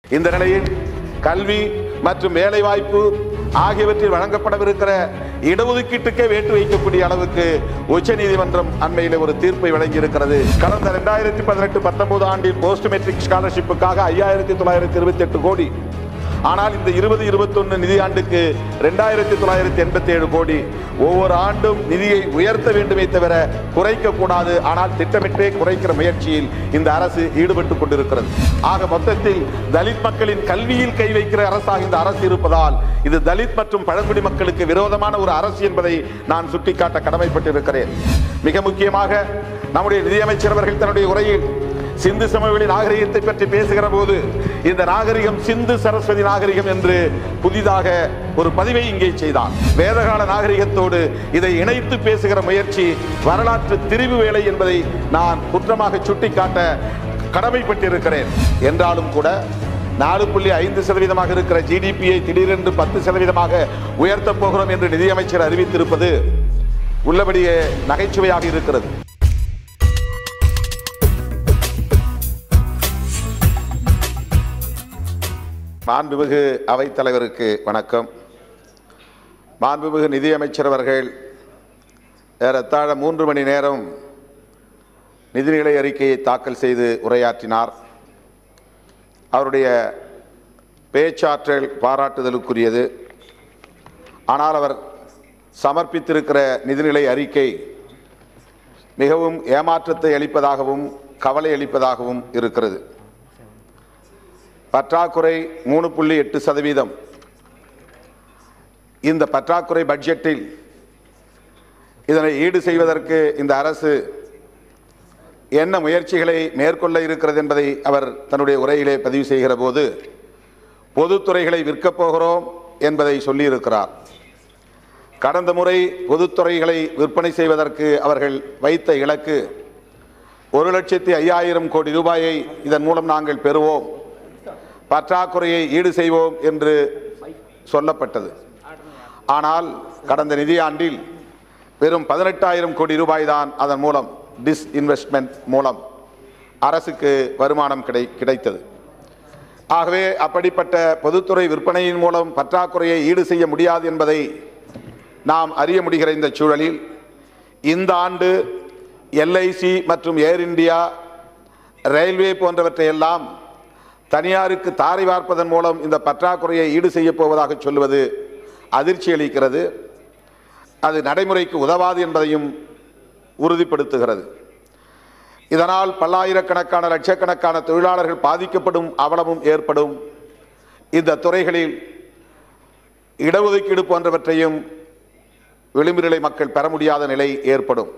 இந்த நிலையில் கல்வி மற்றும் வேலைவாய்ப்பு ஆகியவற்றில் வழங்கப்படவிருக்கிற இடஒதுக்கீட்டுக்கே வேட்டு வைக்கக்கூடிய அளவுக்கு உச்சநீதிமன்றம் அண்மையில் ஒரு தீர்ப்பை வழங்கியிருக்கிறது கடந்த ரெண்டாயிரத்தி பதினெட்டு பத்தொன்பது ஆண்டில் போஸ்ட் மெட்ரிக் ஸ்காலர்ஷிப்புக்காக ஐயாயிரத்தி தொள்ளாயிரத்தி இருபத்தி எட்டு கோடி ஆனால் இந்த இருபது இருபத்தொன்னு நிதியாண்டுக்கு ரெண்டாயிரத்தி தொள்ளாயிரத்தி எண்பத்தி ஏழு கோடி ஒவ்வொரு ஆண்டும் நிதியை உயர்த்த வேண்டுமே தவிர குறைக்க கூடாது ஆனால் திட்டமிட்டே குறைக்கிற முயற்சியில் இந்த அரசு ஈடுபட்டு கொண்டிருக்கிறது ஆக மொத்தத்தில் தலித் மக்களின் கல்வியில் கை வைக்கிற அரசாக இந்த அரசு இருப்பதால் இது தலித் மற்றும் பழங்குடி மக்களுக்கு விரோதமான ஒரு அரசு என்பதை நான் சுட்டிக்காட்ட கடமைப்பட்டிருக்கிறேன் மிக முக்கியமாக நம்முடைய நிதியமைச்சர் அவர்கள் தன்னுடைய உரையில் சிந்து சமவெளி நாகரிகத்தை பற்றி பேசுகிற போது இந்த நாகரிகம் சிந்து சரஸ்வதி நாகரிகம் என்று புதிதாக ஒரு பதிவை இங்கே செய்தான் வேதகால நாகரிகத்தோடு இதை இணைத்து பேசுகிற முயற்சி வரலாற்று திரிவு வேலை என்பதை நான் குற்றமாக சுட்டிக்காட்ட கடமைப்பட்டிருக்கிறேன் என்றாலும் கூட நாலு புள்ளி ஐந்து சதவீதமாக இருக்கிற ஜிடிபியை திடீரென்று பத்து சதவீதமாக உயர்த்தப் போகிறோம் என்று நிதியமைச்சர் அறிவித்திருப்பது உள்ளபடியே நகைச்சுவையாக இருக்கிறது மாண்புமிகு அவைத்தலைவருக்கு வணக்கம் மாண்புமிகு நிதியமைச்சர் அவர்கள் ஏறத்தாழ மூன்று மணி நேரம் நிதிநிலை அறிக்கையை தாக்கல் செய்து உரையாற்றினார் அவருடைய பேச்சாற்றல் பாராட்டுதலுக்குரியது ஆனால் அவர் சமர்ப்பித்திருக்கிற நிதிநிலை அறிக்கை மிகவும் ஏமாற்றத்தை அளிப்பதாகவும் கவலை அளிப்பதாகவும் இருக்கிறது பற்றாக்குறை மூணு புள்ளி எட்டு சதவீதம் இந்த பற்றாக்குறை பட்ஜெட்டில் இதனை ஈடு செய்வதற்கு இந்த அரசு என்ன முயற்சிகளை மேற்கொள்ள இருக்கிறது என்பதை அவர் தன்னுடைய உரையிலே பதிவு செய்கிற போது பொதுத்துறைகளை விற்கப் போகிறோம் என்பதை சொல்லியிருக்கிறார் கடந்த முறை பொதுத்துறைகளை விற்பனை செய்வதற்கு அவர்கள் வைத்த இலக்கு ஒரு லட்சத்தி ஐயாயிரம் கோடி ரூபாயை இதன் மூலம் நாங்கள் பெறுவோம் பற்றாக்குறையை ஈடு செய்வோம் என்று சொல்லப்பட்டது ஆனால் கடந்த நிதியாண்டில் வெறும் பதினெட்டாயிரம் கோடி ரூபாய் தான் அதன் மூலம் டிஸ்இன்வெஸ்ட்மெண்ட் மூலம் அரசுக்கு வருமானம் கிடை கிடைத்தது ஆகவே அப்படிப்பட்ட பொதுத்துறை விற்பனையின் மூலம் பற்றாக்குறையை ஈடு செய்ய முடியாது என்பதை நாம் அறிய முடிகிற இந்த சூழலில் இந்த ஆண்டு எல்ஐசி மற்றும் ஏர் இந்தியா ரயில்வே போன்றவற்றை எல்லாம் தனியாருக்கு தாரை வார்ப்பதன் மூலம் இந்த பற்றாக்குறையை ஈடு செய்யப் போவதாக சொல்லுவது அதிர்ச்சி அளிக்கிறது அது நடைமுறைக்கு உதவாது என்பதையும் உறுதிப்படுத்துகிறது இதனால் பல்லாயிரக்கணக்கான லட்சக்கணக்கான தொழிலாளர்கள் பாதிக்கப்படும் அவலமும் ஏற்படும் இந்த துறைகளில் இடஒதுக்கீடு போன்றவற்றையும் விளிம்புநிலை மக்கள் பெற முடியாத நிலை ஏற்படும்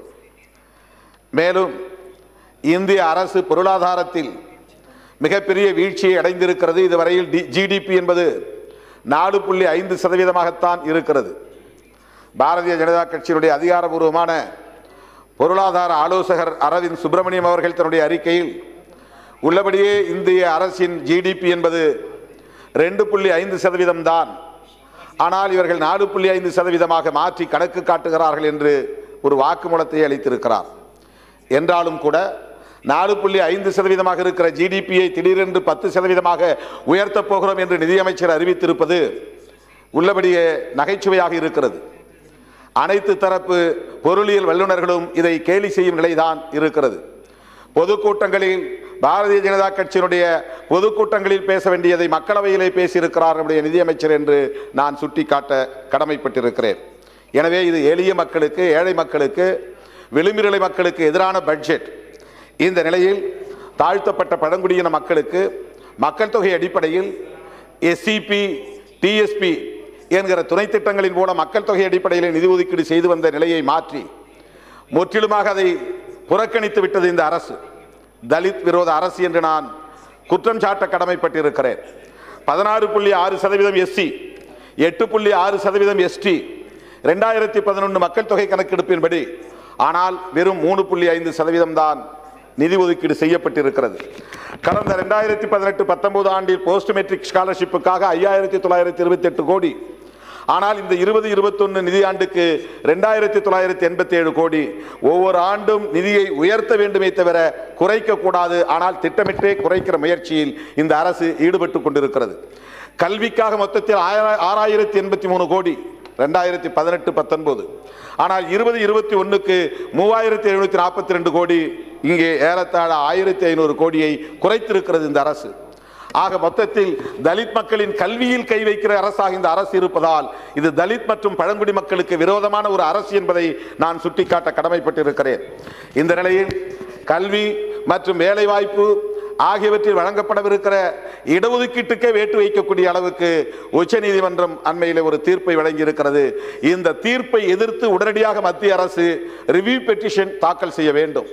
மேலும் இந்திய அரசு பொருளாதாரத்தில் மிகப்பெரிய வீழ்ச்சியை அடைந்திருக்கிறது இதுவரையில் ஜிடிபி என்பது நாலு புள்ளி ஐந்து சதவீதமாகத்தான் இருக்கிறது பாரதிய ஜனதா கட்சியினுடைய அதிகாரபூர்வமான பொருளாதார ஆலோசகர் அரவிந்த் சுப்பிரமணியம் அவர்கள் தன்னுடைய அறிக்கையில் உள்ளபடியே இந்திய அரசின் ஜிடிபி என்பது ரெண்டு புள்ளி ஐந்து சதவீதம் தான் ஆனால் இவர்கள் நாலு புள்ளி ஐந்து சதவீதமாக மாற்றி கணக்கு காட்டுகிறார்கள் என்று ஒரு வாக்குமூலத்தை அளித்திருக்கிறார் என்றாலும் கூட நாலு புள்ளி ஐந்து சதவீதமாக இருக்கிற ஜிடிபியை திடீரென்று பத்து சதவீதமாக உயர்த்தப் போகிறோம் என்று நிதியமைச்சர் அறிவித்திருப்பது உள்ளபடியே நகைச்சுவையாக இருக்கிறது அனைத்து தரப்பு பொருளியல் வல்லுநர்களும் இதை கேலி செய்யும் நிலைதான் இருக்கிறது பொதுக்கூட்டங்களில் பாரதிய ஜனதா கட்சியினுடைய பொதுக்கூட்டங்களில் பேச வேண்டியதை மக்களவையிலே பேசியிருக்கிறார் நம்முடைய நிதியமைச்சர் என்று நான் சுட்டிக்காட்ட கடமைப்பட்டிருக்கிறேன் எனவே இது எளிய மக்களுக்கு ஏழை மக்களுக்கு விளிம்பிரலை மக்களுக்கு எதிரான பட்ஜெட் இந்த நிலையில் தாழ்த்தப்பட்ட பழங்குடியின மக்களுக்கு மக்கள் தொகை அடிப்படையில் எஸ்சிபி டிஎஸ்பி என்கிற துணை திட்டங்களின் மூலம் மக்கள் தொகை அடிப்படையில் நிதி ஒதுக்கீடு செய்து வந்த நிலையை மாற்றி முற்றிலுமாக அதை புறக்கணித்து விட்டது இந்த அரசு தலித் விரோத அரசு என்று நான் குற்றம் சாட்ட கடமைப்பட்டிருக்கிறேன் பதினாறு புள்ளி ஆறு சதவீதம் எஸ்சி எட்டு புள்ளி ஆறு சதவீதம் எஸ்டி ரெண்டாயிரத்தி பதினொன்று மக்கள் தொகை கணக்கெடுப்பின்படி ஆனால் வெறும் மூணு புள்ளி ஐந்து சதவீதம் தான் நிதி ஒதுக்கீடு செய்யப்பட்டிருக்கிறது கடந்த ரெண்டாயிரத்தி பதினெட்டு பத்தொன்பது ஆண்டில் போஸ்ட் மெட்ரிக் ஸ்காலர்ஷிப்புக்காக ஐயாயிரத்தி தொள்ளாயிரத்தி இருபத்தி எட்டு கோடி ஆனால் இந்த இருபது இருபத்தொன்னு நிதியாண்டுக்கு ரெண்டாயிரத்தி தொள்ளாயிரத்தி எண்பத்தி ஏழு கோடி ஒவ்வொரு ஆண்டும் நிதியை உயர்த்த வேண்டுமே தவிர குறைக்க கூடாது ஆனால் திட்டமிட்டே குறைக்கிற முயற்சியில் இந்த அரசு ஈடுபட்டு கொண்டிருக்கிறது கல்விக்காக மொத்தத்தில் ஆயிர- ஆறாயிரத்தி எண்பத்தி மூணு கோடி ரெண்டாயிரத்தி பதினெட்டு பத்தொன்பது ஆனால் இருபது இருபத்தி ஒன்றுக்கு மூவாயிரத்தி எழுநூத்தி நாற்பத்தி ரெண்டு கோடி இங்கே ஏறத்தாழ ஆயிரத்தி ஐநூறு கோடியை குறைத்திருக்கிறது இந்த அரசு ஆக மொத்தத்தில் தலித் மக்களின் கல்வியில் கை வைக்கிற அரசாக இந்த அரசு இருப்பதால் இது தலித் மற்றும் பழங்குடி மக்களுக்கு விரோதமான ஒரு அரசு என்பதை நான் சுட்டிக்காட்ட கடமைப்பட்டிருக்கிறேன் இந்த நிலையில் கல்வி மற்றும் வேலைவாய்ப்பு ஆகியவற்றில் வழங்கப்படவிருக்கிற இடஒதுக்கீட்டுக்கே வேட்டு வைக்கக்கூடிய அளவுக்கு உச்சநீதிமன்றம் அண்மையில் ஒரு தீர்ப்பை வழங்கியிருக்கிறது இந்த தீர்ப்பை எதிர்த்து உடனடியாக மத்திய அரசு ரிவ்யூ பெட்டிஷன் தாக்கல் செய்ய வேண்டும்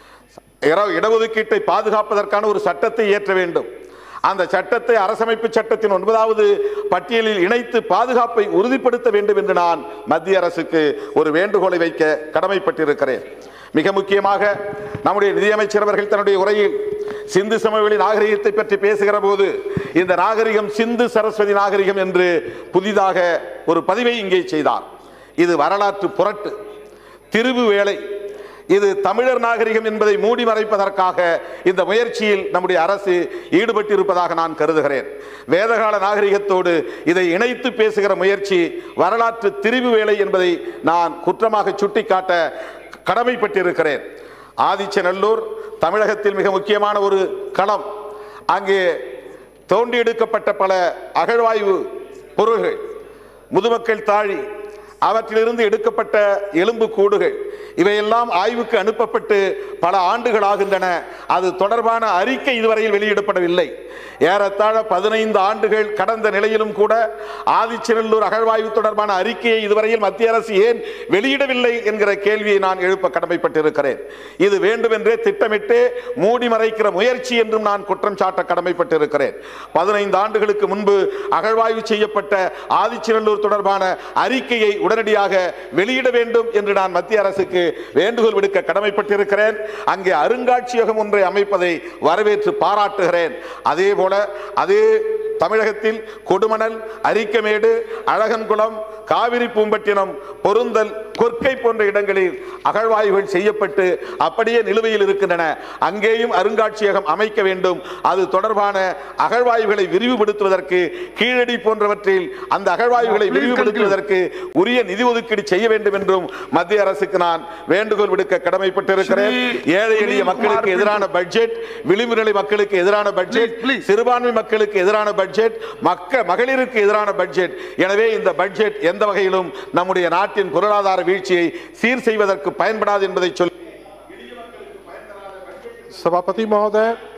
இட- இடஒதுக்கீட்டை பாதுகாப்பதற்கான ஒரு சட்டத்தை இயற்ற வேண்டும் அந்த சட்டத்தை அரசமைப்பு சட்டத்தின் ஒன்பதாவது பட்டியலில் இணைத்து பாதுகாப்பை உறுதிப்படுத்த வேண்டும் என்று நான் மத்திய அரசுக்கு ஒரு வேண்டுகோளை வைக்க கடமைப்பட்டிருக்கிறேன் மிக முக்கியமாக நம்முடைய நிதியமைச்சர் அவர்கள் தன்னுடைய உரையில் சிந்து சமவெளி நாகரிகத்தை பற்றி பேசுகிற போது இந்த நாகரிகம் சிந்து சரஸ்வதி நாகரிகம் என்று புதிதாக ஒரு பதிவை இங்கே செய்தார் இது வரலாற்று புரட்டு திருவு வேலை இது தமிழர் நாகரிகம் என்பதை மூடி மறைப்பதற்காக இந்த முயற்சியில் நம்முடைய அரசு ஈடுபட்டிருப்பதாக நான் கருதுகிறேன் வேதகால நாகரிகத்தோடு இதை இணைத்து பேசுகிற முயற்சி வரலாற்று திரிவு வேலை என்பதை நான் குற்றமாக சுட்டிக்காட்ட கடமைப்பட்டிருக்கிறேன் ஆதிச்சநல்லூர் தமிழகத்தில் மிக முக்கியமான ஒரு களம் அங்கே தோண்டி எடுக்கப்பட்ட பல அகழ்வாய்வு பொருள்கள் முதுமக்கள் தாழி அவற்றிலிருந்து எடுக்கப்பட்ட எலும்பு கூடுகள் இவையெல்லாம் ஆய்வுக்கு அனுப்பப்பட்டு பல ஆண்டுகள் ஆகின்றன அது தொடர்பான அறிக்கை இதுவரையில் வெளியிடப்படவில்லை ஏறத்தாழ பதினைந்து ஆண்டுகள் கடந்த நிலையிலும் கூட ஆதிச்சநல்லூர் அகழ்வாய்வு தொடர்பான அறிக்கையை இதுவரையில் மத்திய அரசு ஏன் வெளியிடவில்லை என்கிற கேள்வியை நான் எழுப்ப கடமைப்பட்டிருக்கிறேன் இது வேண்டுமென்றே திட்டமிட்டு மூடி மறைக்கிற முயற்சி என்றும் நான் குற்றம் சாட்ட கடமைப்பட்டிருக்கிறேன் பதினைந்து ஆண்டுகளுக்கு முன்பு அகழ்வாய்வு செய்யப்பட்ட ஆதிச்சநல்லூர் தொடர்பான அறிக்கையை உடனடியாக வெளியிட வேண்டும் என்று நான் மத்திய அரசுக்கு வேண்டுகோள் விடுக்க கடமைப்பட்டிருக்கிறேன் அங்கே அருங்காட்சியகம் ஒன்றை அமைப்பதை வரவேற்று பாராட்டுகிறேன் அதே போல அதே தமிழகத்தில் கொடுமணல் அரிக்கமேடு அழகன்குளம் காவிரி பூம்பட்டினம் பொருந்தல் கொற்கை போன்ற இடங்களில் அகழ்வாய்வுகள் செய்யப்பட்டு அப்படியே நிலுவையில் இருக்கின்றன அங்கேயும் அருங்காட்சியகம் அமைக்க வேண்டும் அது தொடர்பான அகழ்வாய்வுகளை விரிவுபடுத்துவதற்கு கீழடி போன்றவற்றில் அந்த அகழ்வாய்வுகளை விரிவுபடுத்துவதற்கு உரிய நிதி ஒதுக்கீடு செய்ய வேண்டும் என்றும் மத்திய அரசுக்கு நான் வேண்டுகோள் விடுக்க கடமைப்பட்டிருக்கிறேன் ஸ்ரீ ஏழை எளிய சுனில் மக்களுக்கு குமார் எதிரான பட்ஜெட் விளிம்பு நிலை மக்களுக்கு எதிரான பட்ஜெட் Please, please. சிறுபான்மை மக்களுக்கு எதிரான பட்ஜெட் மக்க மகளிருக்கு எதிரான பட்ஜெட் எனவே இந்த பட்ஜெட் எந்த வகையிலும் நம்முடைய நாட்டின் பொருளாதார வீழ்ச்சியை சீர் செய்வதற்கு பயன்படாது என்பதை சொல்லி सभापति महोदय